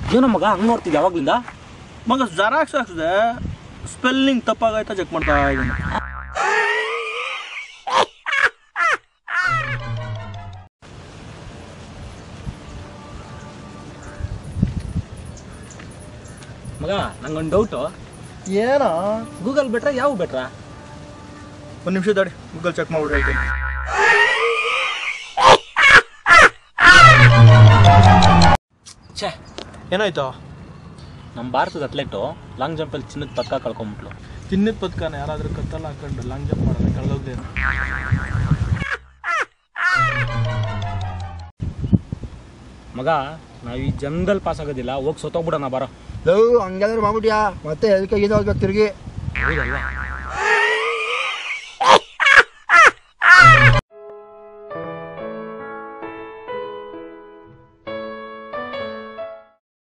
ಏನೋ ಮಗ ಹಂಗೆ ನೋಡ್ತಿದ್ದೆ ಯಾವಾಗ್ಲಿಂದ ಮಗ ಜರಾಕ್ಸ್ ಹಾಕ್ಸಿದೆ ಸ್ಪೆಲ್ಲಿಂಗ್ ತಪ್ಪಾಗೈತಾ ಚೆಕ್ ಮಾಡ್ತಾ ಇದ್ದೀನಿ ಮಗ ನಂಗೊಂದು ಡೌಟು ಏನೋ ಗೂಗಲ್ ಬೆಟ್ರಾ ಯಾವ ಬೆಟ್ರಾ ಒಂದು ನಿಮಿಷ ದಾಡಿ ಗೂಗಲ್ ಚೆಕ್ ಮಾಡ್ಬಿಟ್ಟು ಹೇಳ್ತೀನಿ ಛೇ ಏನಾಯ್ತು ನಮ್ಮ ಭಾರತದ ಅತ್ಲೆಟು ಲಾಂಗ್ ಜಂಪಲ್ಲಿ ಚಿನ್ನದ ಪದಕ ಕಳ್ಕೊಂಬಿಟ್ಲು ತಿನ್ನದ ಪದಕನ ಯಾರಾದ್ರೂ ಕತ್ತಲ್ಲ ಹಾಕೊಂಡು ಲಾಂಗ್ ಜಂಪ್ ಮಾಡೋದು ಕಳೆದೋಗ್ದೇನು ಮಗ ನಾವು ಈ ಜಂಗಲ್ ಪಾಸ್ ಆಗೋದಿಲ್ಲ ಹೋಗಿ ಸೊತ್ತೋಗ್ಬಿಡೋಣ ಬರೋ ಲವ್ ಹಂಗೆಲ್ಲಾರು ಮಾಡ್ಬಿಟ್ಯಾ ಮತ್ತೆ ಎದಕ್ಕೆ ಇದು ಹೋಗ್ಬೇಕು ತಿರುಗಿ ಹೌದಲ್ವಾ